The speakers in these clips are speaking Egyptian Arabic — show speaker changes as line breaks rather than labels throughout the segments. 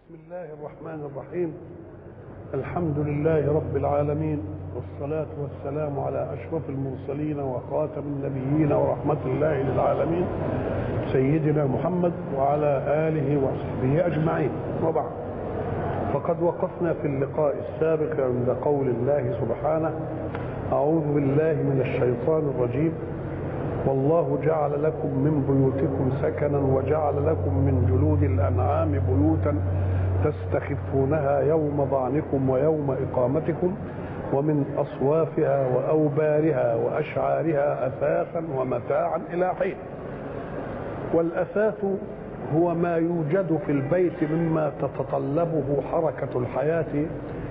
بسم الله الرحمن الرحيم الحمد لله رب العالمين والصلاة والسلام على أشرف المرسلين وخاتم النبيين ورحمة الله للعالمين سيدنا محمد وعلى آله وصحبه أجمعين وبعد فقد وقفنا في اللقاء السابق عند قول الله سبحانه أعوذ بالله من الشيطان الرجيم والله جعل لكم من بيوتكم سكنا وجعل لكم من جلود الأنعام بيوتا تستخفونها يوم ظعنكم ويوم إقامتكم ومن أصوافها وأوبارها وأشعارها أثاثا ومتاعا إلى حين والأثاث هو ما يوجد في البيت مما تتطلبه حركة الحياة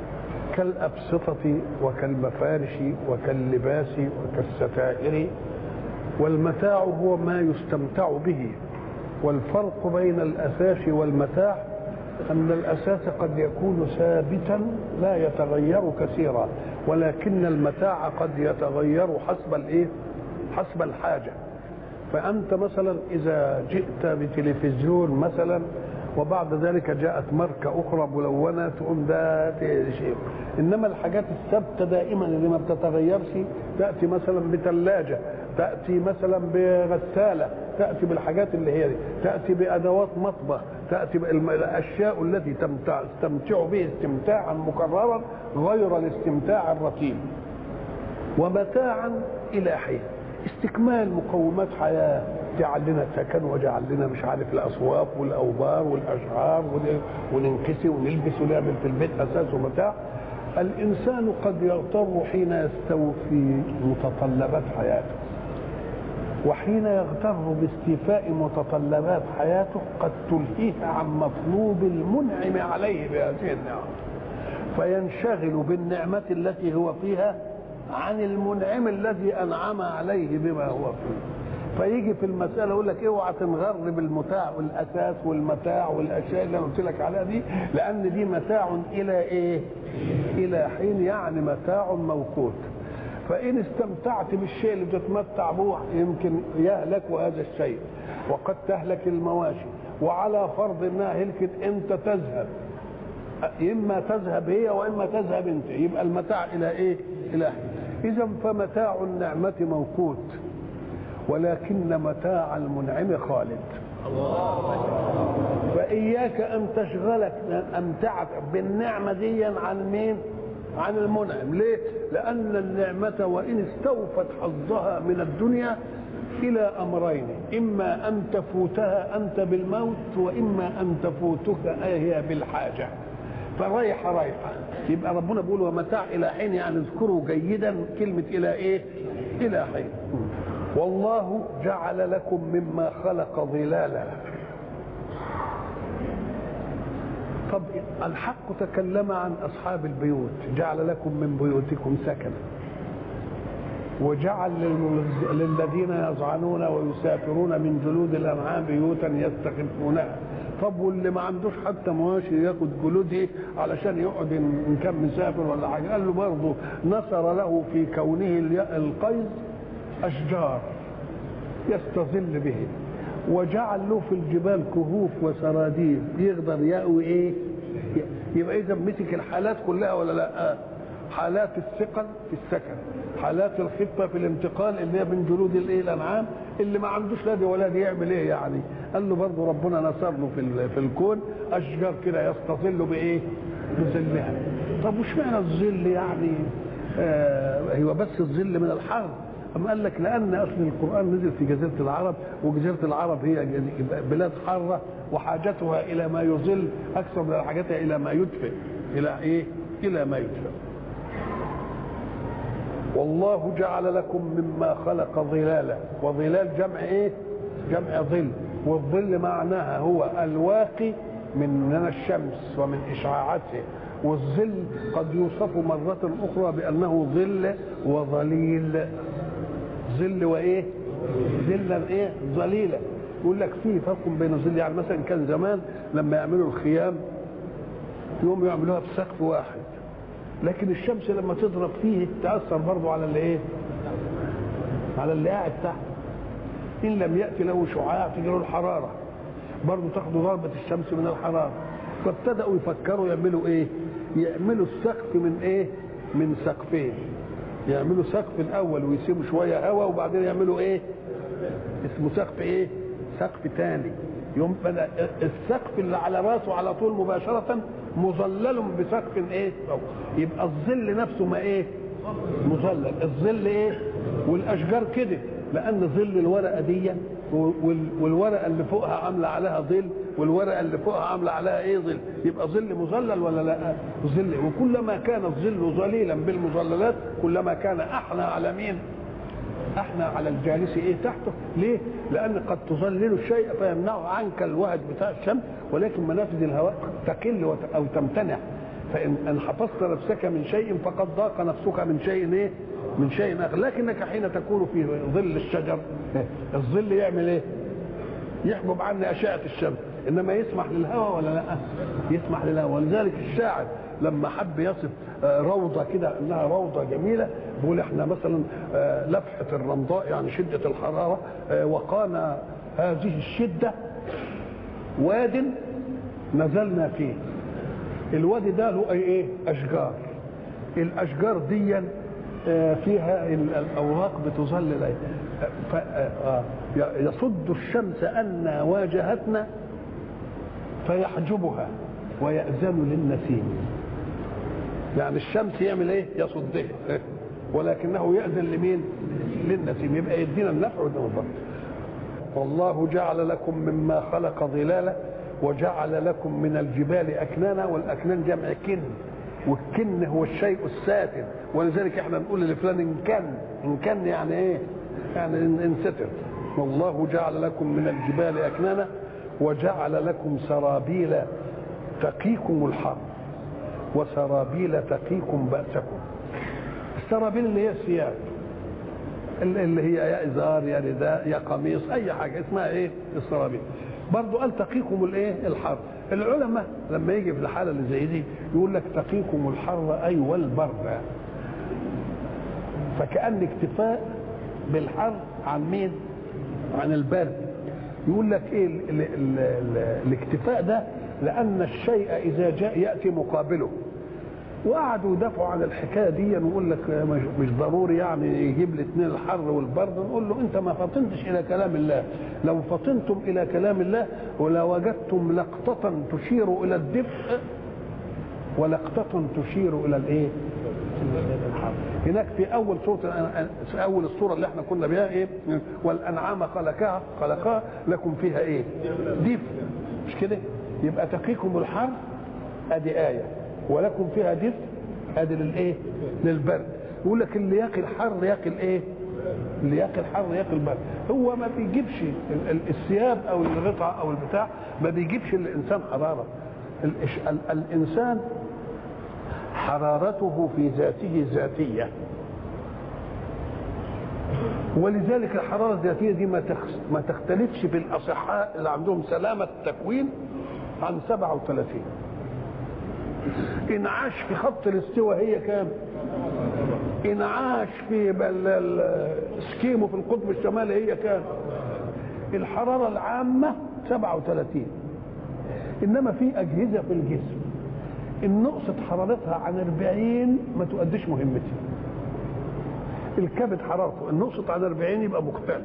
كالأبسطة وكالمفارش وكاللباس وكالستائر والمتاع هو ما يستمتع به والفرق بين الأساس والمتاع أن الأساس قد يكون ثابتا لا يتغير كثيرا ولكن المتاع قد يتغير حسب الإيه؟ حسب الحاجة فأنت مثلا إذا جئت بتلفزيون مثلا وبعد ذلك جاءت ماركة أخرى ملونة تقوم ده شيء إنما الحاجات الثابتة دائما اللي ما بتتغيرش تأتي مثلا بثلاجة تأتي مثلا بغسالة تأتي بالحاجات اللي هي دي تأتي بأدوات مطبخ تأتي بالأشياء التي تمتع تستمتع به استمتاعا مكررا غير الاستمتاع الرتيب ومتاعا إلى حين استكمال مقومات حياة جعل لنا سكن وجعل لنا مش عارف الأصواف والأوبار والأشعار وننكسي ونلبس ونعمل في البيت أساس ومتاع الإنسان قد يغتر حين يستوفي متطلبات حياته وحين يغتر باستيفاء متطلبات حياته قد تلهيه عن مطلوب المنعم عليه بهذه النعم فينشغل بالنعمة التي هو فيها عن المنعم الذي أنعم عليه بما هو فيه فيجي في المسألة يقول لك اوعى تنغر بالمتاع والأساس والمتاع والأشياء اللي أنا قلت لك عليها دي لأن دي متاع إلى إيه؟ إلى حين يعني متاع موقوت فإن استمتعت بالشيء اللي بتتمتع به يمكن يهلك هذا الشيء وقد تهلك المواشي وعلى فرض انها هلكت انت تذهب اما تذهب هي واما تذهب انت يبقى المتاع الى ايه؟ الى حين اذا فمتاع النعمه موقوت ولكن متاع المنعم خالد فإياك أن تشغلك أمتعك بالنعمة دي عن مين؟ عن المنعم ليه؟ لأن النعمة وإن استوفت حظها من الدنيا إلى أمرين إما أن تفوتها أنت بالموت وإما أن تفوتك هي بالحاجة فرايحة رايحة يبقى ربنا بيقول ومتاع إلى حين يعني اذكروا جيدا كلمة إلى إيه؟ إلى حين والله جعل لكم مما خلق ظلالا طب الحق تكلم عن اصحاب البيوت جعل لكم من بيوتكم سكنا وجعل للذين يزعنون ويسافرون من جلود الانعام بيوتا يستخفونها طب واللي ما عندوش حتى مواشي ياخد جلود ايه علشان يقعد ان كان مسافر ولا حاجه قال له برضه نصر له في كونه القيز اشجار يستظل به وجعل له في الجبال كهوف وسراديب يقدر يأوي ايه يبقى اذا مسك الحالات كلها ولا لا حالات الثقل في السكن حالات الخفه في الانتقال اللي هي من جلود الايه الانعام اللي ما عندوش لا دي ولا دي يعمل ايه يعني قال له برضه ربنا نصر له في في الكون اشجار كده يستظل بايه بظلها طب وش معنى الظل يعني آه هو بس الظل من الحر أم قال لك لأن أصل القرآن نزل في جزيرة العرب وجزيرة العرب هي بلاد حارة وحاجتها إلى ما يظل أكثر من حاجتها إلى ما يدفئ إلى إيه؟ إلى ما يدفئ والله جعل لكم مما خلق ظلالا وظلال جمع إيه؟ جمع ظل والظل معناها هو الواقي من الشمس ومن إشعاعته والظل قد يوصف مرة أخرى بأنه ظل وظليل ظل وايه ظلا ايه ظليلا يقول لك في فرق بين الظل يعني مثلا كان زمان لما يعملوا الخيام يقوم يعملوها بسقف واحد لكن الشمس لما تضرب فيه تاثر برضه على اللي ايه على اللي قاعد تحت ان لم ياتي له شعاع تجي له الحراره برضه تاخد ضربه الشمس من الحراره فابتدأوا يفكروا يعملوا ايه يعملوا السقف من ايه من سقفين يعملوا سقف الاول ويسيبوا شويه هواء وبعدين يعملوا ايه اسمه سقف ايه سقف تاني يوم بدا السقف اللي على راسه على طول مباشره مظلل بسقف ايه يبقى الظل نفسه ما ايه مظلل الظل ايه والاشجار كده لان ظل الورقه دي والورقه اللي فوقها عامله عليها ظل والورقه اللي فوقها عامله عليها ايه ظل يبقى ظل مظلل ولا لا ظل وكلما كان الظل ظليلا بالمظللات كلما كان احنى على مين احنا على الجالس ايه تحته ليه لان قد تظلل الشيء فيمنعه عنك الوهج بتاع الشمس ولكن منافذ الهواء تقل او تمتنع فان ان حفظت نفسك من شيء فقد ضاق نفسك من شيء ايه من شيء اخر لكنك حين تكون في ظل الشجر الظل يعمل ايه يحجب عني اشعه الشمس انما يسمح للهواء ولا لا يسمح للهواء ولذلك الشاعر لما حب يصف روضه كده انها روضه جميله بيقول احنا مثلا لفحه الرمضاء يعني شده الحراره وقانا هذه الشده واد نزلنا فيه الوادي ده له ايه اشجار الاشجار دي فيها الاوراق بتظلل يصد الشمس ان واجهتنا فيحجبها ويأذن للنسيم يعني الشمس يعمل ايه يصدها ولكنه يأذن لمين للنسيم يبقى يدينا النفع والضر والله جعل لكم مما خلق ظلالا وجعل لكم من الجبال أكنانا والأكنان جمع كن والكن هو الشيء الساتر ولذلك احنا نقول لفلان ان كان ان كان يعني ايه يعني ان ستر والله جعل لكم من الجبال أكنانا وجعل لكم سرابيل تقيكم الحر وسرابيل تقيكم بأسكم السرابيل اللي هي الثياب اللي هي يا ازار يا رداء يا قميص اي حاجه اسمها ايه السرابيل برضه قال تقيكم الايه الحر العلماء لما يجي في الحاله اللي زي دي يقول لك تقيكم الحر اي والبرد فكان اكتفاء بالحر عن مين عن البرد يقول لك ايه ال ال ال ال الاكتفاء ده لان الشيء اذا جاء ياتي مقابله وقعدوا يدافعوا عن الحكايه دي نقول لك مش ضروري يعني يجيب لي اثنين الحر والبرد نقول له انت ما فطنتش الى كلام الله لو فطنتم الى كلام الله ولوجدتم لقطه تشير الى الدفء ولقطه تشير الى الايه؟ الحر هناك في اول سوره في اول السوره اللي احنا كنا بها ايه؟ والانعام خلقها خلقها لكم فيها ايه؟ دفء مش كده؟ يبقى تقيكم الحر ادي ايه ولكم فيها دفء ادي للايه؟ للبرد يقول لك اللي ياكل حر ياكل ايه؟ اللي ياكل حر ياكل برد هو ما بيجيبش الثياب او الغطاء او البتاع ما بيجيبش الانسان حراره الانسان حرارته في ذاته ذاتيه ولذلك الحراره الذاتيه دي ما ما تختلفش في الاصحاء اللي عندهم سلامه التكوين عن 37 انعاش في خط الاستواء هي كام انعاش في سكيمو في القطب الشمالي هي كام الحرارة العامة 37 إنما في أجهزة في الجسم إن نقصت حرارتها عن 40 ما تؤديش مهمتها الكبد حرارته إن نقصت عن 40 يبقى مختل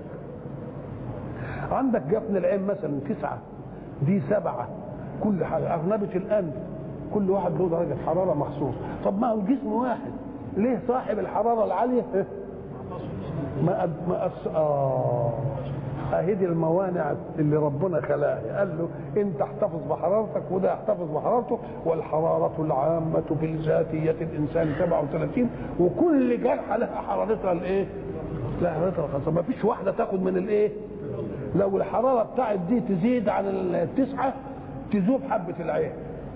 عندك جفن العين مثلا تسعة دي سبعة كل حاجة أغنبة الأنف كل واحد له درجة حرارة مخصوص طب ما هو الجسم واحد ليه صاحب الحرارة العالية ما أب... ما أس... آه اهي دي الموانع اللي ربنا خلاها قال له انت احتفظ بحرارتك وده يحتفظ بحرارته والحرارة العامة في ذاتية الانسان 37 وكل جرحة لها حرارتها الايه؟ لها حرارتها الخاصة ما فيش واحدة تاخد من الايه؟ لو الحرارة بتاعت دي تزيد عن التسعة تذوب حبة العين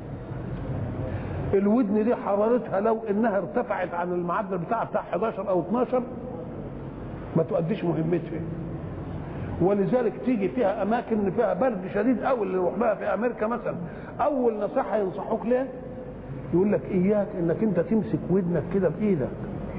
الودن دي حرارتها لو انها ارتفعت عن المعدل بتاعها بتاع 11 او 12 ما تؤديش مهمتها ولذلك تيجي فيها اماكن فيها برد شديد قوي اللي يروح لها في امريكا مثلا اول نصيحه ينصحوك ليه يقول لك اياك انك انت تمسك ودنك كده بايدك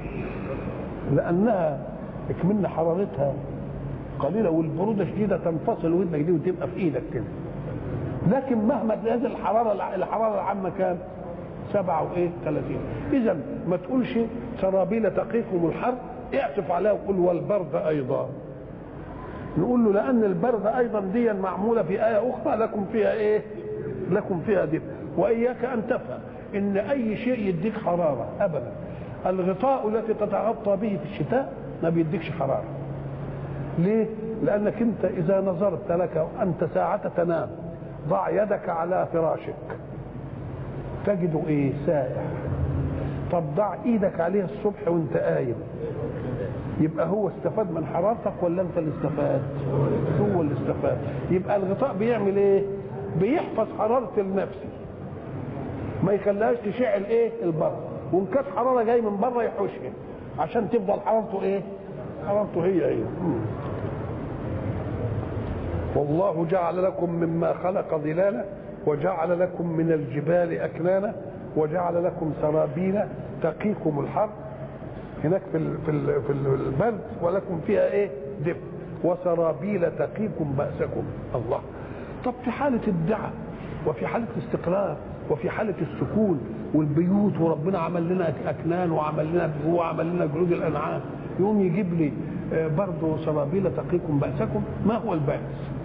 لانها اكمن حرارتها قليله والبروده شديده تنفصل ودنك دي وتبقى في ايدك كده لكن مهما تنزل الحراره الحراره العامه كام؟ سبعة وإيه؟ 30 إذا ما تقولش سرابيل تقيكم الحر اعطف عليها وقول والبرد أيضا نقول له لأن البرد أيضا دي معمولة في آية أخرى لكم فيها إيه؟ لكم فيها دفء وإياك أن تفهم إن أي شيء يديك حرارة أبدا الغطاء التي تتغطى به في الشتاء ما بيديكش حرارة ليه؟ لأنك أنت إذا نظرت لك أنت ساعة تنام ضع يدك على فراشك تجده ايه سائح طب ضع ايدك عليه الصبح وانت قايم يبقى هو استفاد من حرارتك ولا انت اللي استفاد هو اللي استفاد يبقى الغطاء بيعمل ايه بيحفظ حرارة النفس ما يخليهاش تشع الايه البر وان كانت حرارة جاي من بره يحوشها عشان تفضل حرارته ايه حرارته هي هي والله جعل لكم مما خلق ظلالا وجعل لكم من الجبال أكنانا وجعل لكم سرابيل تقيكم الحر هناك في في في البرد ولكم فيها ايه دفء وسرابيل تقيكم بأسكم الله طب في حالة الدعاء وفي حالة الاستقرار وفي حالة السكون والبيوت وربنا عمل لنا أكنان وعمل لنا وعمل لنا جلود الأنعام يقوم يجيب لي برضه سرابيل تقيكم بأسكم ما هو البأس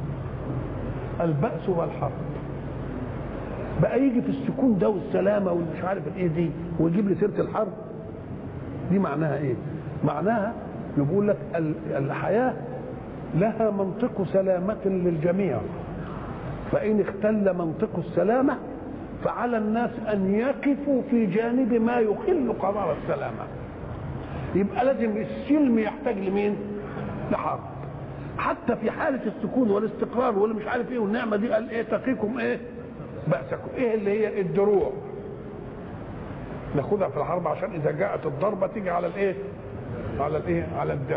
البأس هو الحرب بقى يجي في السكون ده والسلامه والمش عارف الايه دي ويجيب لي سيره الحرب دي معناها ايه؟ معناها يقول لك الحياه لها منطق سلامه للجميع فان اختل منطق السلامه فعلى الناس ان يقفوا في جانب ما يخل قرار السلامه يبقى لازم السلم يحتاج لمين؟ لحرب حتى في حاله السكون والاستقرار واللي مش عارف ايه والنعمه دي قال ايه تقيكم ايه؟ بأسكم ايه اللي هي الدروع ناخدها في الحرب عشان اذا جاءت الضربه تيجي على الايه على الايه على الدم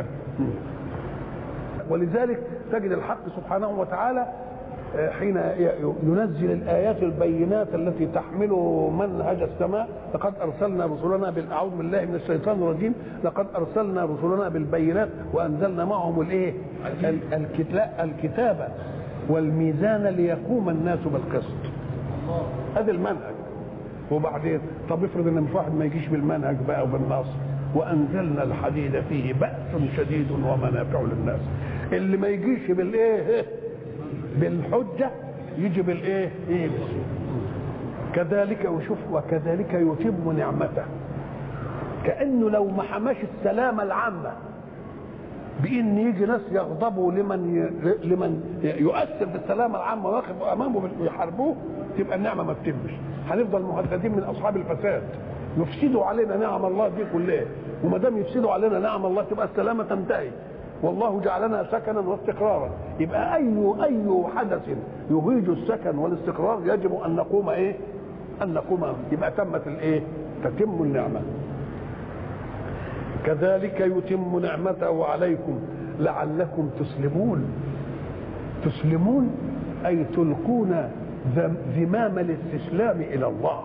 ولذلك تجد الحق سبحانه وتعالى حين ينزل الايات البينات التي تحمل منهج السماء لقد ارسلنا رسلنا بالاعوذ بالله من الشيطان الرجيم لقد ارسلنا رسلنا بالبينات وانزلنا معهم الايه الكتاب والميزان ليقوم الناس بالقسط هذا المنهج وبعدين طب افرض ان مش واحد ما يجيش بالمنهج بقى وبالنص وانزلنا الحديد فيه باس شديد ومنافع للناس اللي ما يجيش بالايه بالحجه يجي بالايه ايه كذلك وشوف وكذلك يتم نعمته كانه لو ما حماش السلامه العامه بان يجي ناس يغضبوا لمن ي... لمن يؤثر بالسلامه العامه ويقفوا امامه ويحاربوه تبقى النعمه ما بتمش هنفضل مهددين من اصحاب الفساد يفسدوا علينا نعم الله دي كلها وما دام يفسدوا علينا نعم الله تبقى السلامه تنتهي والله جعلنا سكنا واستقرارا يبقى اي اي حدث يهيج السكن والاستقرار يجب ان نقوم ايه؟ ان نقوم يبقى تمت الايه؟ تتم النعمه كذلك يتم نعمته عليكم لعلكم تسلمون تسلمون اي تلقون زمام الاستسلام الى الله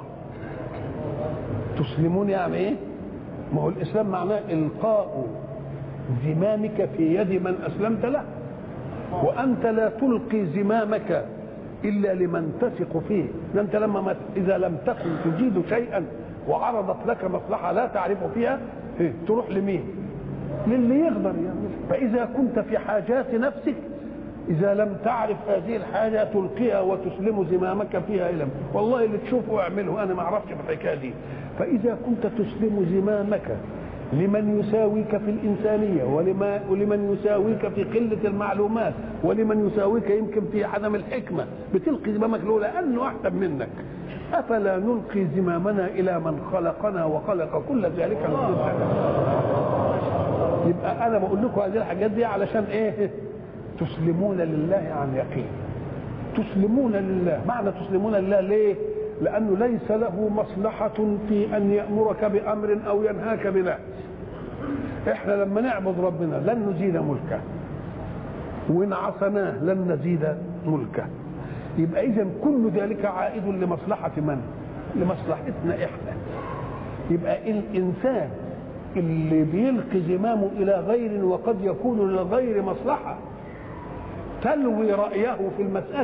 تسلمون يعني ايه ما هو الاسلام معناه القاء زمامك في يد من اسلمت له وانت لا تلقي زمامك الا لمن تثق فيه انت لما ما اذا لم تكن تجيد شيئا وعرضت لك مصلحه لا تعرف فيها إيه؟ تروح لمين للي يقدر يعني فاذا كنت في حاجات نفسك اذا لم تعرف هذه الحاجه تلقيها وتسلم زمامك فيها الى والله اللي تشوفه اعمله انا ما اعرفش في الحكايه دي فاذا كنت تسلم زمامك لمن يساويك في الإنسانية ولما ولمن يساويك في قلة المعلومات ولمن يساويك يمكن في عدم الحكمة بتلقي زمامك له لأنه أحسن منك أفلا نلقي زمامنا إلى من خلقنا وخلق كل ذلك يبقى أنا بقول لكم هذه الحاجات دي علشان إيه تسلمون لله عن يقين تسلمون لله معنى تسلمون لله ليه لأنه ليس له مصلحة في أن يأمرك بأمر أو ينهاك بنهي احنا لما نعبد ربنا لن نزيد ملكه وإن عصناه لن نزيد ملكه يبقى إذا كل ذلك عائد لمصلحة من؟ لمصلحتنا إحنا يبقى الإنسان اللي بيلقي زمامه إلى غير وقد يكون للغير مصلحة تلوي رأيه في المسألة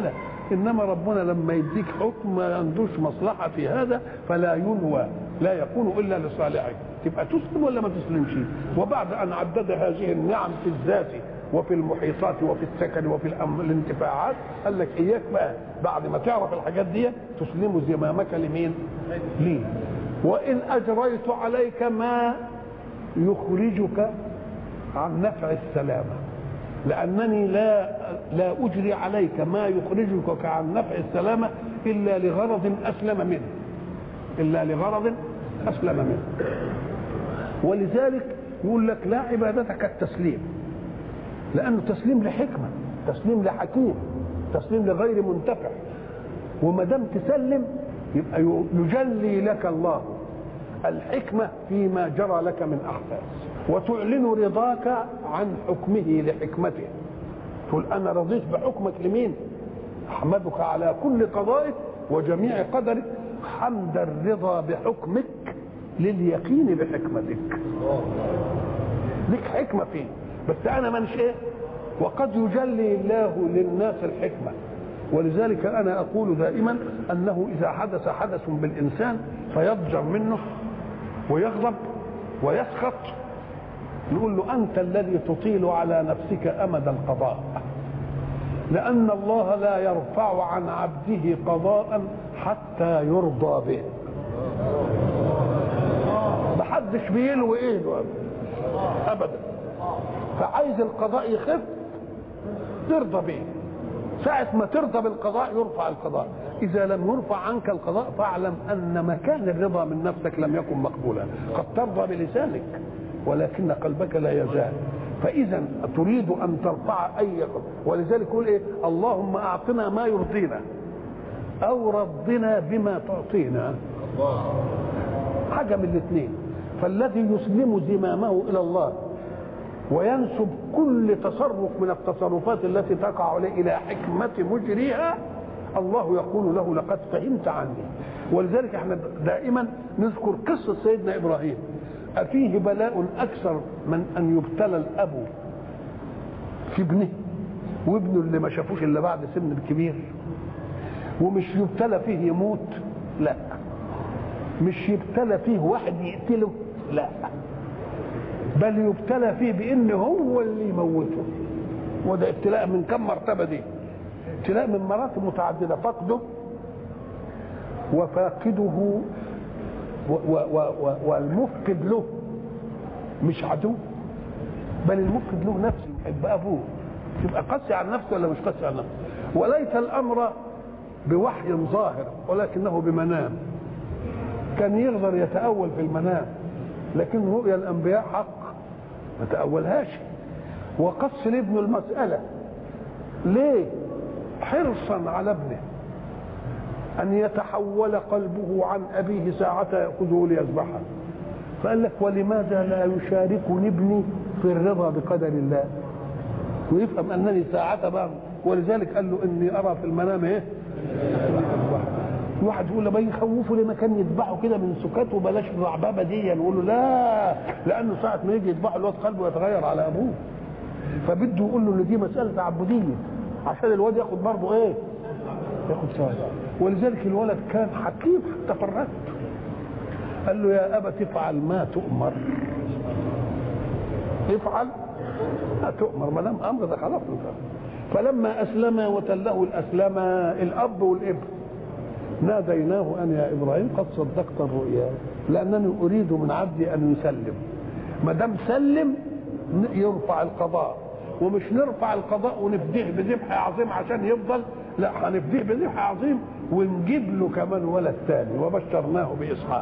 انما ربنا لما يديك حكم ما عندوش مصلحه في هذا فلا ينوى لا يكون الا لصالحك تبقى تسلم ولا ما تسلمش وبعد ان عدد هذه النعم في الذات وفي المحيطات وفي السكن وفي الأم- الانتفاعات قال لك اياك بقى بعد ما تعرف الحاجات دي تسلم زمامك لمين؟ لي وان اجريت عليك ما يخرجك عن نفع السلامه لانني لا لا اجري عليك ما يخرجك عن نفع السلامه الا لغرض اسلم منه الا لغرض اسلم منه ولذلك يقول لك لا عبادة كالتسليم لأنه تسليم لحكمة تسليم لحكيم تسليم لغير منتفع وما دام تسلم يبقى يجلي لك الله الحكمة فيما جرى لك من أحداث وتعلن رضاك عن حكمه لحكمته تقول أنا رضيت بحكمك لمين أحمدك على كل قضائك وجميع قدرك حمد الرضا بحكمك لليقين بحكمتك لك حكمة فيه بس أنا منش إيه وقد يجلي الله للناس الحكمة ولذلك أنا أقول دائما أنه إذا حدث حدث بالإنسان فيضجر منه ويغضب ويسخط نقول له أنت الذي تطيل على نفسك أمد القضاء لأن الله لا يرفع عن عبده قضاء حتى يرضى به محدش بيلوي ايده ابدا فعايز القضاء يخف ترضى به ساعة ما ترضى بالقضاء يرفع القضاء إذا لم يرفع عنك القضاء فاعلم أن مكان الرضا من نفسك لم يكن مقبولا قد ترضى بلسانك ولكن قلبك لا يزال فإذا تريد أن ترفع أي قضاء ولذلك يقول إيه اللهم أعطنا ما يرضينا أو رضنا بما تعطينا حاجة من الاثنين فالذي يسلم زمامه إلى الله وينسب كل تصرف من التصرفات التي تقع عليه الى حكمه مجريها الله يقول له لقد فهمت عني ولذلك احنا دائما نذكر قصه سيدنا ابراهيم افيه بلاء اكثر من ان يبتلى الاب في ابنه وابنه اللي ما شافوش الا بعد سن الكبير ومش يبتلى فيه يموت لا مش يبتلى فيه واحد يقتله لا بل يبتلى فيه بان هو اللي يموته وده ابتلاء من كم مرتبه دي ابتلاء من مراتب متعدده فقده وفاقده و و و و والمفقد له مش عدو بل المفقد له نفسه يحب ابوه تبقى قاسي على نفسه ولا مش قاسي على نفسه وليس الامر بوحي ظاهر ولكنه بمنام كان يقدر يتأول في المنام لكن رؤيا الأنبياء حق ما تأولهاش وقص لابنه المسألة ليه حرصا على ابنه أن يتحول قلبه عن أبيه ساعة يأخذه ليذبحه فقال لك ولماذا لا يشاركني ابني في الرضا بقدر الله ويفهم أنني ساعة بقى ولذلك قال له إني أرى في المنام إيه واحد يقول له ما يخوفوا لما كان يذبحوا كده من سكات وبلاش الرعبابه دي نقول له لا لانه ساعه ما يجي يذبحوا الواد قلبه يتغير على ابوه فبده يقول له ان دي مساله تعبديه عشان الواد ياخد برضه ايه؟ ياخد ثواب ولذلك الولد كان حكيم حتى في الرد قال له يا ابت افعل ما تؤمر افعل ما تؤمر ما دام امر ده خلاص فلما اسلم وتله الاسلم الاب والابن ناديناه ان يا ابراهيم قد صدقت الرؤيا لانني اريد من عبدي ان يسلم ما دام سلم يرفع القضاء ومش نرفع القضاء ونفديه بذبح عظيم عشان يفضل لا هنفديه بذبح عظيم ونجيب له كمان ولد ثاني وبشرناه باسحاق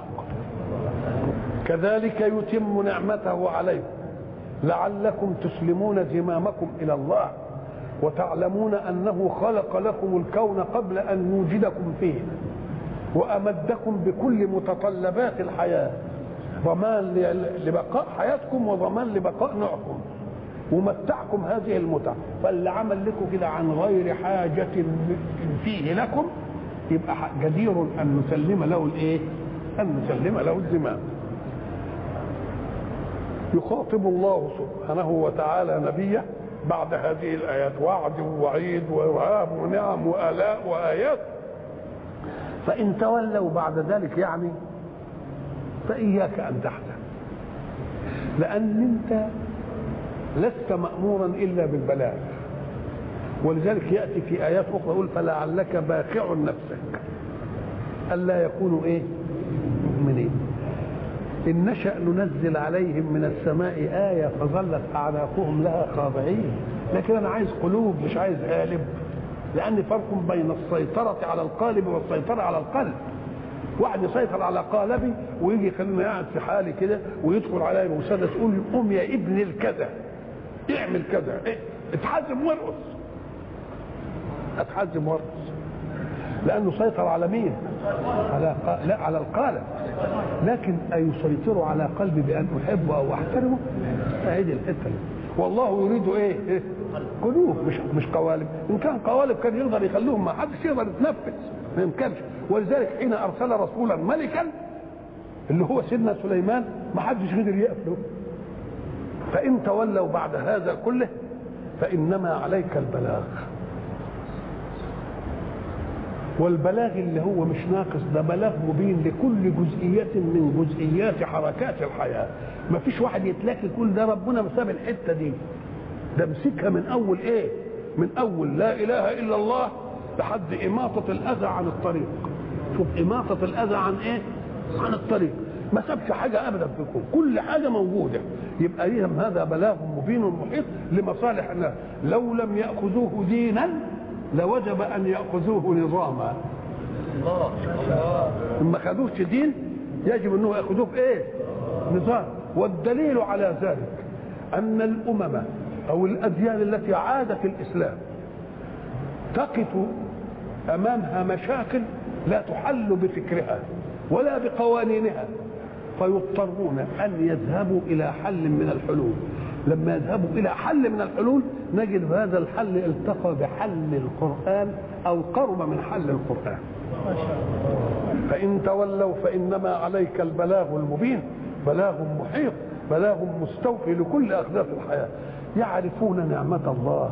كذلك يتم نعمته عليكم لعلكم تسلمون زمامكم الى الله وتعلمون انه خلق لكم الكون قبل ان يوجدكم فيه وامدكم بكل متطلبات الحياه ضمان لبقاء حياتكم وضمان لبقاء نوعكم ومتعكم هذه المتع فاللي عمل لكم كده عن غير حاجة فيه لكم يبقى جدير أن نسلم له الإيه؟ أن نسلم له الزمام يخاطب الله سبحانه وتعالى نبيه بعد هذه الايات وعد ووعيد وارهاب ونعم والاء وايات فان تولوا بعد ذلك يعني فاياك ان تحزن لان انت لست مامورا الا بالبلاغ ولذلك ياتي في ايات اخرى يقول فلعلك باخع نفسك الا يكونوا ايه مؤمنين ان نشا ننزل عليهم من السماء ايه فظلت اعناقهم لها خاضعين لكن انا عايز قلوب مش عايز قالب لان فرق بين السيطره على القالب والسيطره على القلب واحد يسيطر على قالبي ويجي يخليني قاعد في حالي كده ويدخل عليا بمسدس يقول لي قوم يا ابن الكذا اعمل كذا إيه؟ اتحزم وارقص اتحزم وارقص لانه سيطر على مين؟ على ق... لا على القالب لكن أيسيطر على قلبي بأن أحبه أو أحترمه؟ هذه الحتة دي والله يريد إيه؟ إيه؟ قلوب مش مش قوالب إن كان قوالب كان يقدر يخلوهم ما حدش يقدر يتنفس ما يمكنش ولذلك حين أرسل رسولا ملكا اللي هو سيدنا سليمان ما حدش قدر يقفله فإن تولوا بعد هذا كله فإنما عليك البلاغ والبلاغ اللي هو مش ناقص ده بلاغ مبين لكل جزئية من جزئيات حركات الحياة ما فيش واحد يتلاقي كل ده ربنا مساب الحتة دي ده مسكها من أول إيه من أول لا إله إلا الله لحد إماطة الأذى عن الطريق شوف إماطة الأذى عن إيه عن الطريق ما سابش حاجة أبدا فيكم كل حاجة موجودة يبقى إذا هذا بلاغ مبين محيط لمصالح الناس لو لم يأخذوه دينا لوجب ان ياخذوه نظاما الله الله ما خدوش دين يجب انه ياخذوه ايه نظام والدليل على ذلك ان الامم او الاديان التي عادت الاسلام تقف امامها مشاكل لا تحل بفكرها ولا بقوانينها فيضطرون ان يذهبوا الى حل من الحلول لما يذهبوا الى حل من الحلول نجد هذا الحل التقى بحل القران او قرب من حل القران فان تولوا فانما عليك البلاغ المبين بلاغ محيط بلاغ مستوفي لكل اخلاق الحياه يعرفون نعمه الله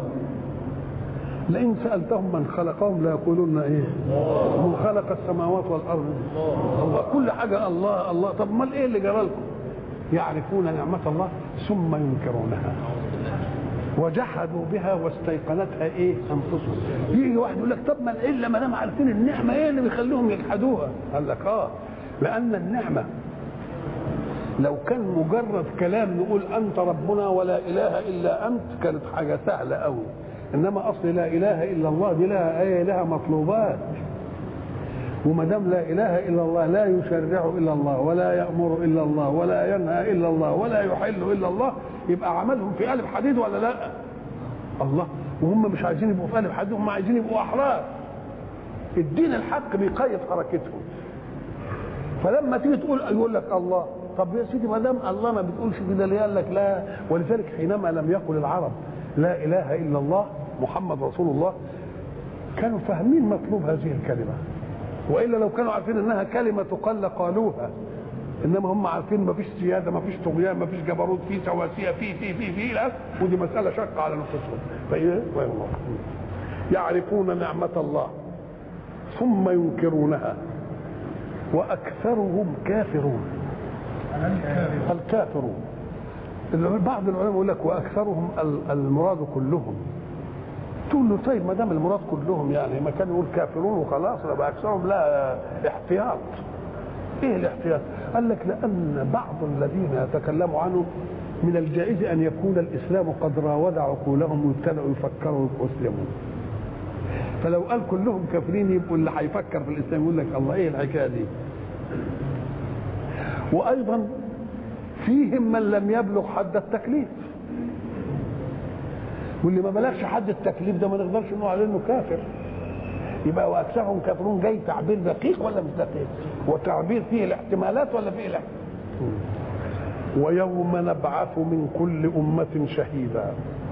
لئن سالتهم من خلقهم ليقولون ايه من خلق السماوات والارض الله كل حاجه الله الله طب امال ايه اللي جرى لكم يعرفون نعمة الله ثم ينكرونها وجحدوا بها واستيقنتها ايه انفسهم يجي واحد يقول لك طب ما الا ما دام عارفين النعمه ايه اللي بيخليهم يجحدوها قال لك اه لان النعمه لو كان مجرد كلام نقول انت ربنا ولا اله الا انت كانت حاجه سهله قوي انما اصل لا اله الا الله دي لها ايه لها مطلوبات وما دام لا اله الا الله لا يشرع الا الله ولا يامر الا الله ولا ينهى الا الله ولا يحل الا الله يبقى عملهم في قلب حديد ولا لا؟ الله وهم مش عايزين يبقوا في قلب حديد هم عايزين يبقوا احرار الدين الحق بيقيد حركتهم فلما تيجي تقول يقول لك الله طب يا سيدي ما دام الله ما بتقولش كده ليه قال لك لا ولذلك حينما لم يقل العرب لا اله الا الله محمد رسول الله كانوا فاهمين مطلوب هذه الكلمه والا لو كانوا عارفين انها كلمه تقال لقالوها انما هم عارفين ما فيش سياده ما فيش طغيان ما فيش جبروت في سواسيه في في في في لا ودي مساله شاقه على نفوسهم فايه والله يعرفون نعمه الله ثم ينكرونها واكثرهم كافرون الكافرون بعض العلماء يقول لك واكثرهم المراد كلهم تقول له طيب ما دام المراد كلهم يعني ما كان يقول كافرون وخلاص يبقى اكثرهم لا احتياط ايه الاحتياط؟ قال لك لان بعض الذين يتكلموا عنه من الجائز ان يكون الاسلام قد راود عقولهم وابتدأوا يفكروا ويسلموا فلو قال كلهم كافرين يبقوا اللي هيفكر في الاسلام يقول لك الله ايه الحكايه دي؟ وايضا فيهم من لم يبلغ حد التكليف واللي ما بلغش حد التكليف ده ما نقدرش نقول عليه انه كافر يبقى واكثرهم كافرون جاي تعبير دقيق ولا مش دقيق وتعبير فيه الاحتمالات ولا فيه الاحتمالات ويوم نبعث من كل أمة شهيدا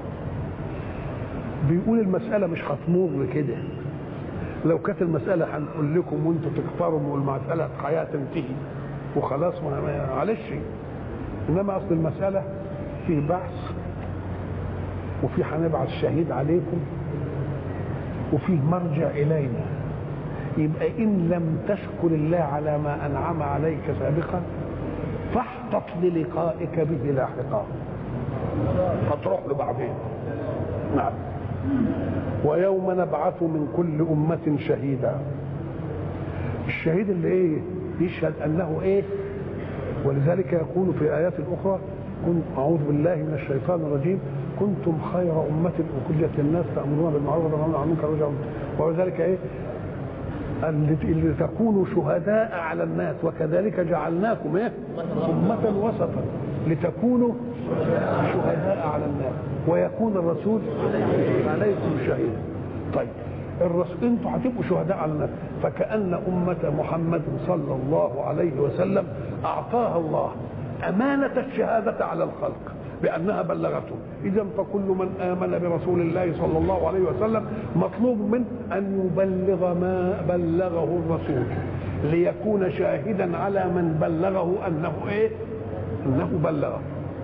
بيقول المسألة مش هتمر كده لو كانت المسألة هنقول لكم وانتوا تكفروا والمسألة حياة تنتهي وخلاص ما معلش انما اصل المسألة فيه بحث وفي هنبعث شهيد عليكم وفيه مرجع الينا يبقى ان لم تشكر الله على ما انعم عليك سابقا فاحتط للقائك به لاحقا فتروح له بعدين نعم ويوم نبعث من كل أمة شهيدا الشهيد اللي ايه يشهد انه ايه ولذلك يقول في ايات اخرى كنت اعوذ بالله من الشيطان الرجيم كنتم خير امه اخرجت للناس تامرون بالمعروف وتنهون عن المنكر وذلك ايه اللي تكونوا شهداء على الناس وكذلك جعلناكم ايه امه وسطا لتكونوا شهداء على الناس ويكون الرسول عليكم شهيدا طيب الرسول انتوا هتبقوا شهداء على الناس فكأن أمة محمد صلى الله عليه وسلم أعطاها الله أمانة الشهادة على الخلق بأنها بلغته إذا فكل من آمن برسول الله صلى الله عليه وسلم مطلوب منه أن يبلغ ما بلغه الرسول ليكون شاهدا على من بلغه أنه إيه أنه بلغه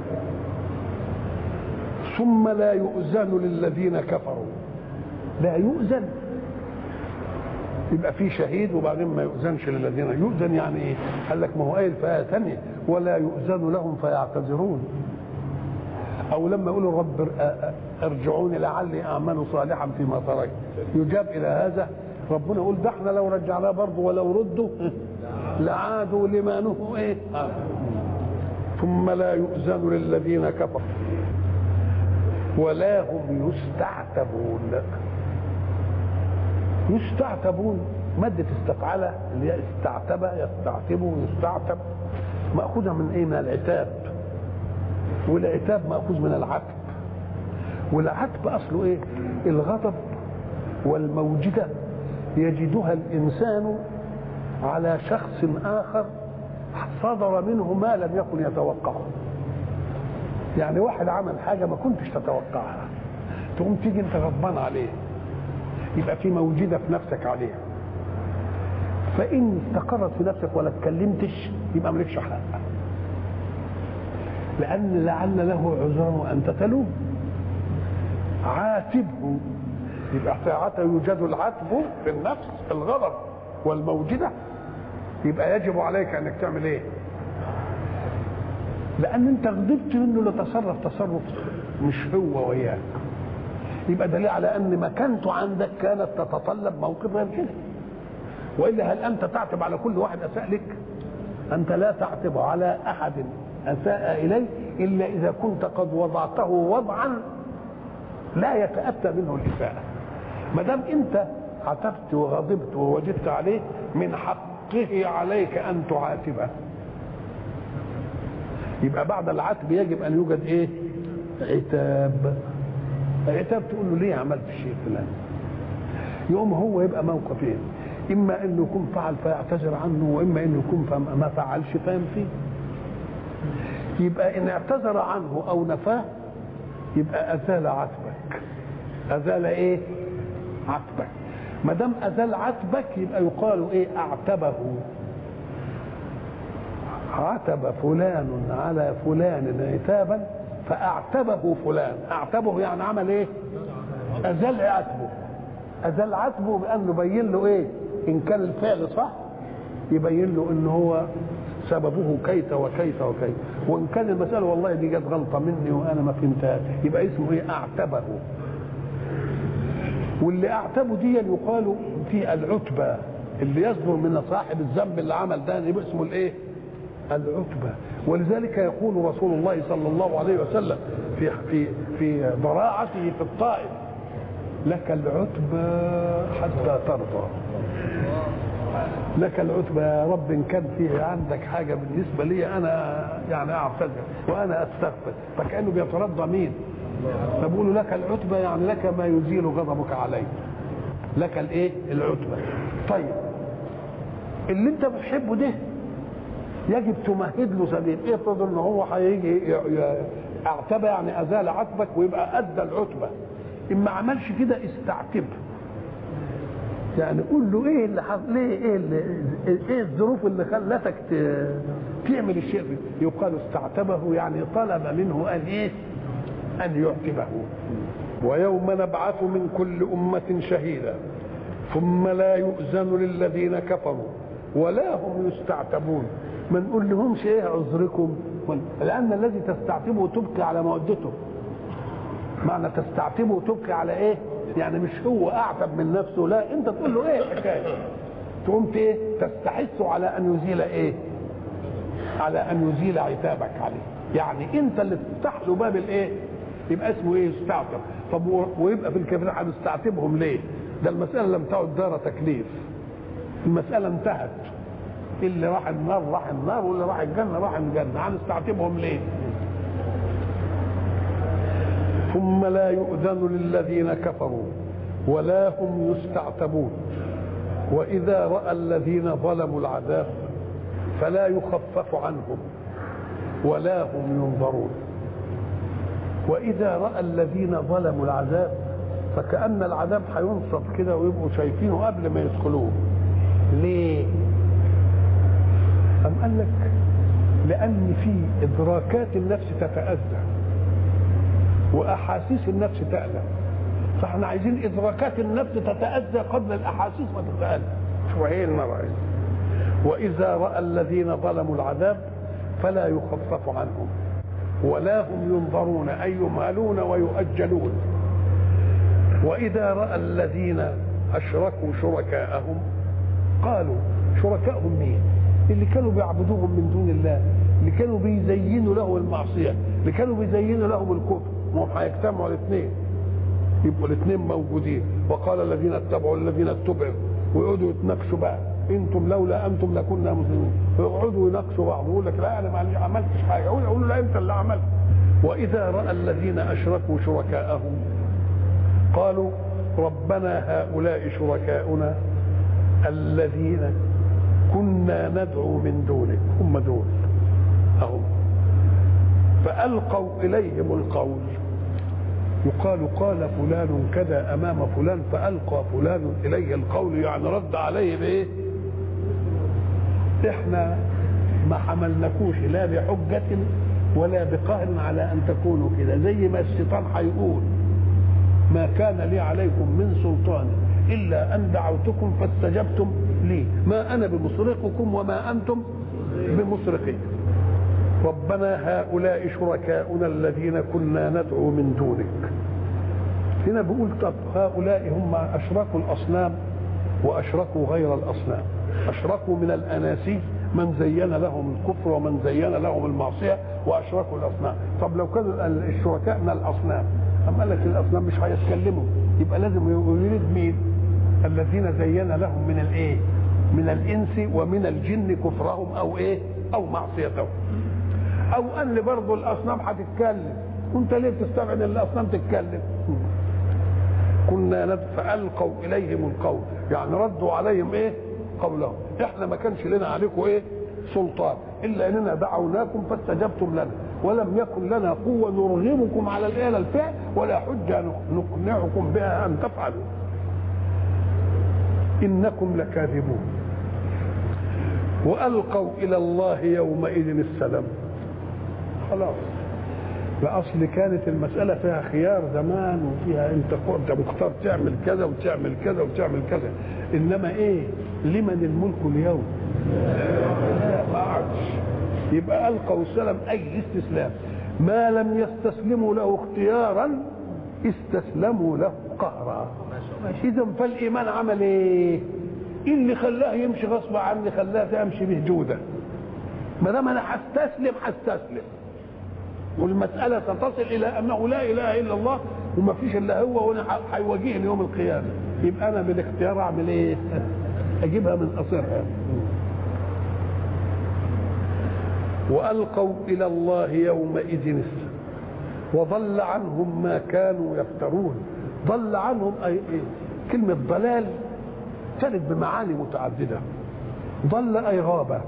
ثم لا يؤذن للذين كفروا لا يؤذن يبقى في شهيد وبعدين ما يؤذنش للذين يؤذن يعني ايه؟ قال لك ما هو قايل في ايه ثانيه ولا يؤذن لهم فيعتذرون او لما يقولوا رب ارجعوني لعلي اعمل صالحا فيما تركت يجاب الى هذا ربنا يقول ده احنا لو رجعناه برضه ولو ردوا لعادوا لما نهوا ايه ثم لا يؤذن للذين كفروا ولا هم يستعتبون يستعتبون مادة استفعلة اللي هي استعتب يستعتب يستعتب مأخوذة من ايه؟ من العتاب والعتاب مأخوذ من العتب والعتب أصله ايه؟ الغضب والموجدة يجدها الإنسان على شخص آخر صدر منه ما لم يكن يتوقعه يعني واحد عمل حاجة ما كنتش تتوقعها تقوم تيجي انت غضبان عليه يبقى في موجودة في نفسك عليها فإن استقرت في نفسك ولا اتكلمتش يبقى مالكش حق لأن لعل له عذرا وأنت تلوم عاتبه يبقى ساعتها يوجد العتب في النفس الغضب والموجدة يبقى يجب عليك أنك تعمل إيه؟ لأن أنت غضبت منه لتصرف تصرف مش هو وياك يبقى دليل على ان مكانته عندك كانت تتطلب موقف غير كده والا هل انت تعتب على كل واحد اساء لك انت لا تعتب على احد اساء اليه الا اذا كنت قد وضعته وضعا لا يتاتى منه الاساءه ما دام انت عتبت وغضبت ووجدت عليه من حقه عليك ان تعاتبه يبقى بعد العتب يجب ان يوجد ايه عتاب عتاب تقول له ليه عملت الشيء فلان يقوم هو يبقى موقفين اما انه يكون فعل فيعتذر عنه واما انه يكون ما فعلش فينفيه يبقى ان اعتذر عنه او نفاه يبقى ازال عتبك ازال ايه عتبك ما دام ازال عتبك يبقى يقال ايه اعتبه عتب فلان على فلان عتابا فاعتبه فلان اعتبه يعني عمل ايه ازال عتبه ازال عتبه بانه بين له ايه ان كان الفعل صح يبين له ان هو سببه كيت وكيت وكيت وان كان المساله والله دي جت غلطه مني وانا ما فهمتها يبقى اسمه ايه اعتبه واللي اعتبه دي يقال في العتبه اللي يصدر من صاحب الذنب اللي عمل ده يبقى اسمه الايه العتبه ولذلك يقول رسول الله صلى الله عليه وسلم في في في ضراعته في الطائف لك العتبى حتى ترضى لك العتبى يا رب ان كان فيه عندك حاجه بالنسبه لي انا يعني اعتذر وانا استغفر فكانه بيترضى مين؟ فبقول لك العتبى يعني لك ما يزيل غضبك علي لك الايه؟ العتبى طيب اللي انت بتحبه ده يجب تمهد له سبيل افرض ان هو هيجي اعتبى يعني ازال عتبك ويبقى ادى العتبه ان ما عملش كده استعتبه يعني قول له ايه اللي حصل ليه ايه اللي ايه الظروف اللي خلتك تعمل الشيء يقال استعتبه يعني طلب منه ان ايه ان يعقبه ويوم نبعث من كل امه شهيدا ثم لا يؤذن للذين كفروا ولا هم يستعتبون ما نقول لهمش ايه عذركم لان الذي تستعتبه تبكي على مودته معنى تستعتبه تبكي على ايه يعني مش هو اعتب من نفسه لا انت تقول له ايه الحكايه تقوم ايه تستحث على ان يزيل ايه على ان يزيل عتابك عليه يعني انت اللي تفتح له باب الايه يبقى اسمه ايه يستعتب طب ويبقى في الكافرين هنستعتبهم ليه ده المساله لم تعد دار تكليف المساله انتهت اللي راح النار راح النار واللي راح الجنه راح الجنه هنستعتبهم ليه ثم لا يؤذن للذين كفروا ولا هم يستعتبون واذا راى الذين ظلموا العذاب فلا يخفف عنهم ولا هم ينظرون واذا راى الذين ظلموا العذاب فكان العذاب هينصب كده ويبقوا شايفينه قبل ما يدخلوه ليه أم قال لك لأن في إدراكات النفس تتأذى وأحاسيس النفس تألم فاحنا عايزين إدراكات النفس تتأذى قبل الأحاسيس ما تتألم شو هي المرة وإذا رأى الذين ظلموا العذاب فلا يخفف عنهم ولا هم ينظرون أي يمالون ويؤجلون وإذا رأى الذين أشركوا شركاءهم قالوا شركاءهم مين؟ اللي كانوا بيعبدوهم من دون الله اللي كانوا بيزينوا له المعصيه اللي كانوا بيزينوا لهم الكفر ما هم هيجتمعوا الاثنين يبقوا الاثنين موجودين وقال الذين اتبعوا الذين اتبعوا ويقعدوا يتناقشوا بقى انتم لولا انتم لكنا مسلمين ويقعدوا يناقشوا بعض ويقول لك لا انا ما عملتش حاجه يقول يقول لا انت اللي عملت واذا راى الذين اشركوا شركاءهم قالوا ربنا هؤلاء شركاؤنا الذين كنا ندعو من دونك هم دول أهم فألقوا إليهم القول يقال قال فلان كذا أمام فلان فألقى فلان إليه القول يعني رد عليه بإيه إحنا ما حملناكوش لا بحجة ولا بقهر على أن تكونوا كده زي ما الشيطان هيقول ما كان لي عليكم من سلطان إلا أن دعوتكم فاستجبتم لي ما أنا بمصرخكم وما أنتم بمصرخي ربنا هؤلاء شركاؤنا الذين كنا ندعو من دونك هنا بيقول طب هؤلاء هم أشركوا الأصنام وأشركوا غير الأصنام أشركوا من الأناسي من زين لهم الكفر ومن زين لهم المعصية وأشركوا الأصنام طب لو كانوا الشركاء من الأصنام أم قال لك الأصنام مش هيتكلموا يبقى لازم يريد مين الذين زين لهم من الايه من الانس ومن الجن كفرهم او ايه او معصيتهم او ان برضه الاصنام هتتكلم وانت ليه بتستبعد ان الاصنام تتكلم كنا ند فالقوا اليهم القول يعني ردوا عليهم ايه قولهم احنا ما كانش لنا عليكم ايه سلطان الا اننا دعوناكم فاستجبتم لنا ولم يكن لنا قوه نرغمكم على الايه الفعل ولا حجه نقنعكم بها ان تفعلوا انكم لكاذبون والقوا الى الله يومئذ السلام خلاص الاصل كانت المساله فيها خيار زمان وفيها انت انت مختار تعمل كذا وتعمل كذا وتعمل كذا انما ايه لمن الملك اليوم لا ما عادش يبقى القوا السلام اي استسلام ما لم يستسلموا له اختيارا استسلموا له قهرا اذا فالايمان عمل ايه اللي خلاه يمشي غصب عني خلاه امشي بهجوده ما دام انا هستسلم هستسلم والمسألة تصل إلى أنه لا إله إلا الله وما فيش إلا هو وأنا هيواجهني يوم القيامة يبقى أنا بالاختيار أعمل إيه؟ أجيبها من قصرها وألقوا إلى الله يومئذ وضل عنهم ما كانوا يفترون ضل عنهم أي إيه؟ كلمة ضلال تلد بمعاني متعددة ضل أي غابة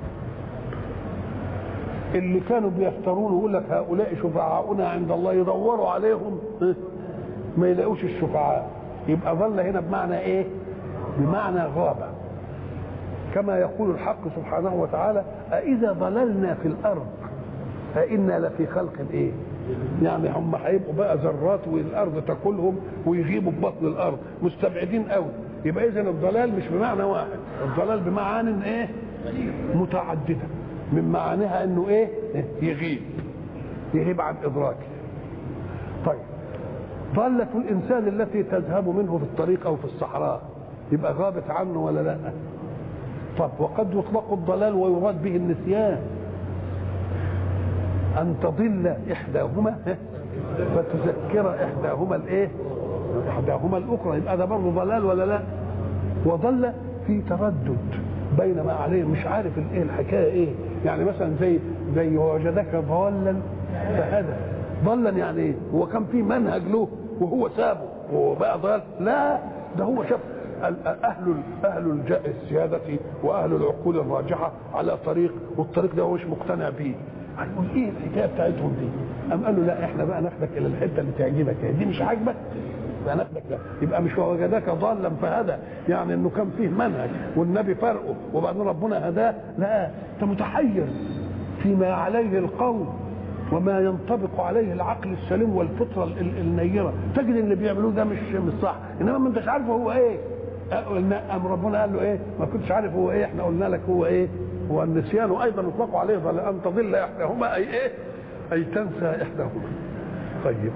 اللي كانوا بيفترون ويقول لك هؤلاء شفعاؤنا عند الله يدوروا عليهم ما يلاقوش الشفعاء يبقى ظل هنا بمعنى ايه بمعنى غابة كما يقول الحق سبحانه وتعالى أإذا ضللنا في الأرض أإنا لفي خلق ايه يعني هم هيبقوا بقى ذرات والارض تاكلهم ويغيبوا في بطن الارض مستبعدين قوي يبقى اذا الضلال مش بمعنى واحد الضلال بمعان ايه متعدده من معانيها انه ايه يغيب يغيب عن ادراكه طيب ضالة الإنسان التي تذهب منه في الطريق أو في الصحراء يبقى غابت عنه ولا لا طب وقد يطلق الضلال ويراد به النسيان أن تضل إحداهما فتذكر إحداهما الإيه إحداهما الأخرى يبقى ده برضه ضلال ولا لا وضل في تردد بين ما عليه مش عارف الايه الحكايه ايه يعني مثلا زي زي وجدك ضالا فهدى ضلا يعني ايه هو كان في منهج له وهو سابه وهو بقى ضال لا ده هو شاف اهل اهل السياده واهل العقول الراجحه على طريق والطريق ده هو مش مقتنع بيه هيقول ايه الحكايه بتاعتهم دي؟ قام قال له لا احنا بقى ناخدك الى الحته اللي تعجبك دي مش عاجبك فناخدك لا يبقى مش وجدك ضالا فهدى يعني انه كان فيه منهج والنبي فرقه وبعدين ربنا هداه لا انت متحير فيما عليه القول وما ينطبق عليه العقل السليم والفطره النيره تجد اللي بيعملوه ده مش مش صح انما ما انتش عارف هو ايه قام ربنا قال له ايه ما كنتش عارف هو ايه احنا قلنا لك هو ايه هو النسيان ايضا يطلق عليه ان تضل احداهما اي ايه اي تنسى احداهما طيب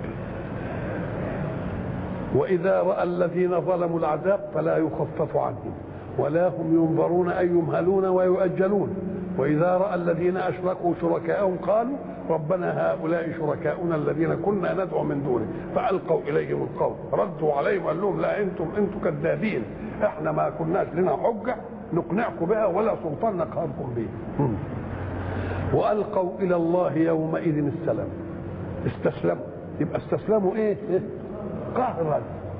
واذا راى الذين ظلموا العذاب فلا يخفف عنهم ولا هم ينظرون اي يمهلون ويؤجلون واذا راى الذين اشركوا شركاءهم قالوا ربنا هؤلاء شركاؤنا الذين كنا ندعو من دونه فالقوا اليهم القول ردوا عليهم قال لهم لا انتم انتم كذابين احنا ما كناش لنا حجه نقنعكم بها ولا سلطان نقهركم به والقوا الى الله يومئذ السلام استسلموا يبقى استسلموا ايه, إيه؟ قهرا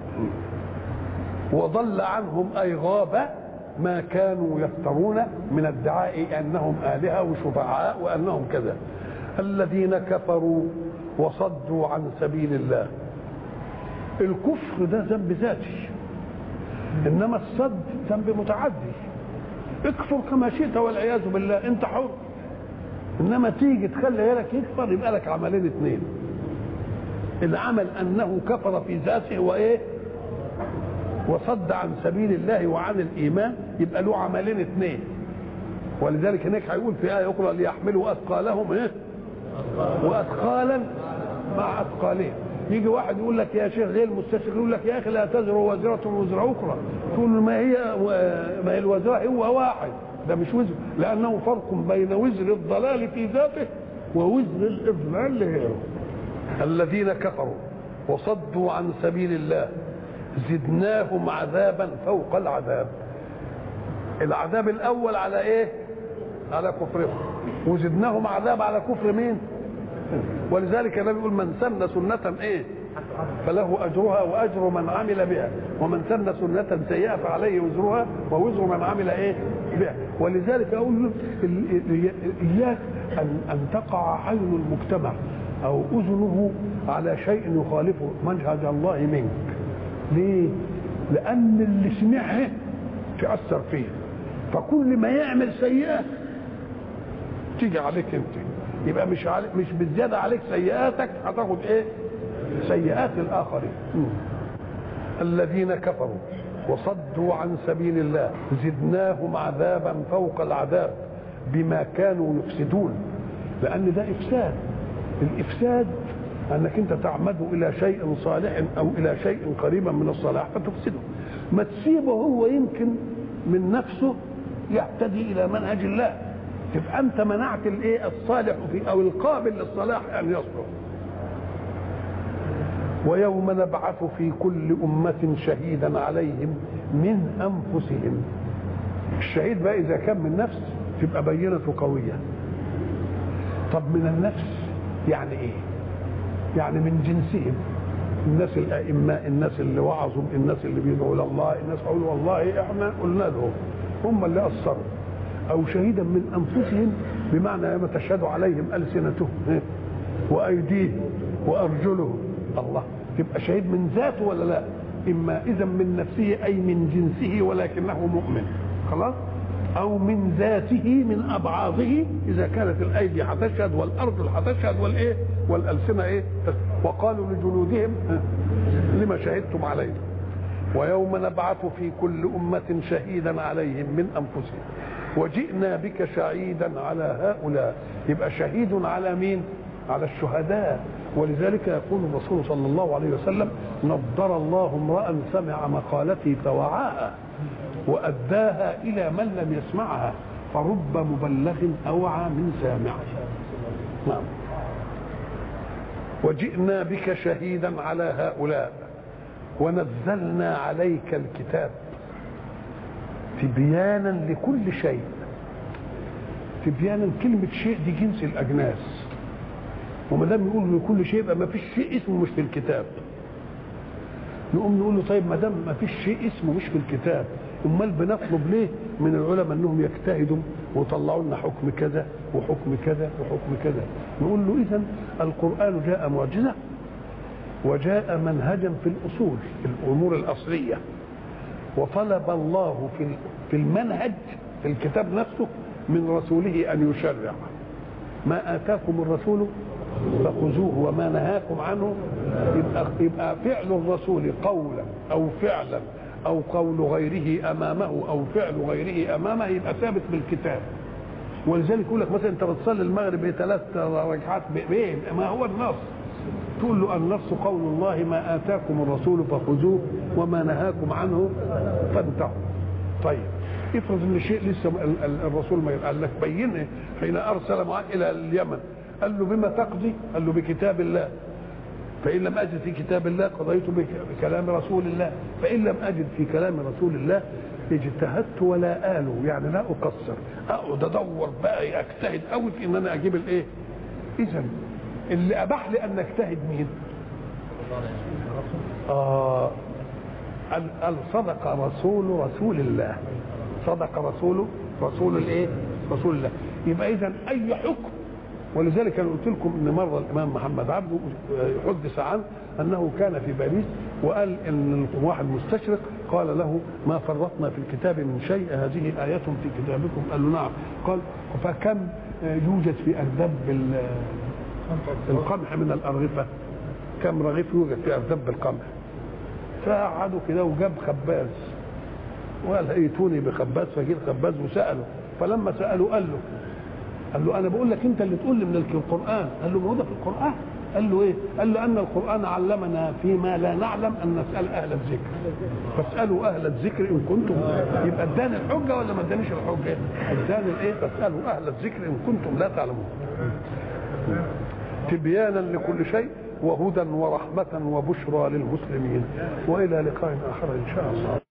وضل عنهم اي غاب ما كانوا يفترون من ادعاء انهم الهه وشفعاء وانهم كذا الذين كفروا وصدوا عن سبيل الله الكفر ده ذنب ذاتي انما الصد ذنب متعدي اكفر كما شئت والعياذ بالله انت حر انما تيجي تخلي غيرك يكفر يبقى لك عملين اثنين العمل انه كفر في ذاته وايه وصد عن سبيل الله وعن الايمان يبقى له عملين اثنين ولذلك هناك هيقول في ايه اخرى ليحملوا اثقالهم ايه واثقالا مع اثقالهم يجي واحد يقول لك يا شيخ غير المستشرق يقول لك يا اخي لا تزر وزرة وزر اخرى تقول ما هي ما هي الوزرة هو واحد ده مش وزر لانه فرق بين وزر الضلال في ذاته ووزر الاضلال لغيره الذين كفروا وصدوا عن سبيل الله زدناهم عذابا فوق العذاب العذاب الاول على ايه على كفرهم وزدناهم عذاب على كفر مين ولذلك النبي يقول من سن سنة ايه فله اجرها واجر من عمل بها ومن سن سنة سيئة فعليه وزرها ووزر من عمل ايه بها ولذلك اقول اياك ان ان تقع عين المجتمع او اذنه على شيء يخالف منهج الله منك ليه لان اللي سمعها تاثر فيه فكل ما يعمل سيئه تيجي عليك انت يبقى مش عليك مش بالزياده عليك سيئاتك هتاخد ايه سيئات الاخرين الذين كفروا وصدوا عن سبيل الله زدناهم عذابا فوق العذاب بما كانوا يفسدون لان ده افساد الافساد انك انت تعمد الى شيء صالح او الى شيء قريبا من الصلاح فتفسده ما تسيبه هو يمكن من نفسه يهتدي الى منهج الله تبقى انت منعت الايه الصالح في او القابل للصلاح ان يصلح ويوم نبعث في كل أمة شهيدا عليهم من أنفسهم الشهيد بقى إذا كان من نفس تبقى بينته قوية طب من النفس يعني إيه يعني من جنسهم الناس الأئمة الناس اللي وعظوا الناس اللي بيدعوا إلى الله الناس قالوا والله إحنا قلنا لهم هم اللي أثروا أو شهيدا من أنفسهم بمعنى يوم تشهد عليهم ألسنتهم وأيديهم وأرجلهم الله تبقى شهيد من ذاته ولا لا اما اذا من نفسه اي من جنسه ولكنه مؤمن خلاص او من ذاته من ابعاضه اذا كانت الايدي هتشهد والارض هتشهد والايه والالسنه ايه وقالوا لجلودهم لما شهدتم علينا ويوم نبعث في كل امه شهيدا عليهم من انفسهم وجئنا بك شهيدا على هؤلاء يبقى شهيد على مين على الشهداء ولذلك يقول الرسول صلى الله عليه وسلم نضر الله امرا سمع مقالتي فوعاها واداها الى من لم يسمعها فرب مبلغ اوعى من سامع نعم وجئنا بك شهيدا على هؤلاء ونزلنا عليك الكتاب تبيانا لكل شيء تبيانا كلمة شيء دي جنس الأجناس وما دام يقول لكل شيء يبقى ما فيش شيء اسمه مش في الكتاب نقوم نقول له طيب ما دام ما فيش شيء اسمه مش في الكتاب امال بنطلب ليه من العلماء انهم يجتهدوا ويطلعوا لنا حكم كذا وحكم كذا وحكم كذا نقول له اذا القران جاء معجزه وجاء منهجا في الاصول الامور الاصليه وطلب الله في في المنهج في الكتاب نفسه من رسوله ان يشرع ما اتاكم الرسول فخذوه وما نهاكم عنه يبقى, يبقى فعل الرسول قولا او فعلا او قول غيره امامه او فعل غيره امامه يبقى ثابت بالكتاب ولذلك يقول لك مثلا انت بتصلي المغرب ثلاث ركعات بايه ما هو النص تقول له النص قول الله ما اتاكم الرسول فخذوه وما نهاكم عنه فانتهوا طيب افرض ان شيء لسه الرسول ما قال لك بينه حين ارسل معاه الى اليمن قال له بما تقضي قال له بكتاب الله فإن لم أجد في كتاب الله قضيت بكلام رسول الله فإن لم أجد في كلام رسول الله اجتهدت ولا آله يعني لا أقصر أقعد أدور بقى أجتهد قوي في إن أنا أجيب الإيه إذا اللي أباح لي أن أجتهد مين آه قال صدق رسول رسول الله صدق رسول رسول الايه رسول الله يبقى اذا اي حكم ولذلك انا قلت لكم ان مره الامام محمد عبده حدث عنه انه كان في باريس وقال ان واحد مستشرق قال له ما فرطنا في الكتاب من شيء هذه ايه في كتابكم قال له نعم قال فكم يوجد في اردب القمح من الارغفه كم رغيف يوجد في اردب القمح فقعدوا كده وجاب خباز وقال ائتوني بخباز فجيب خباز وساله فلما ساله قال له قال له انا بقول لك انت اللي تقول لي من القران قال له ما هو ده في القران قال له ايه قال له ان القران علمنا فيما لا نعلم ان نسال اهل الذكر فاسالوا اهل الذكر ان كنتم يبقى اداني الحجه ولا ما ادانيش الحجه اداني الايه فاسالوا اهل الذكر ان كنتم لا تعلمون تبيانا لكل شيء وهدى ورحمه وبشرى للمسلمين والى لقاء اخر ان شاء الله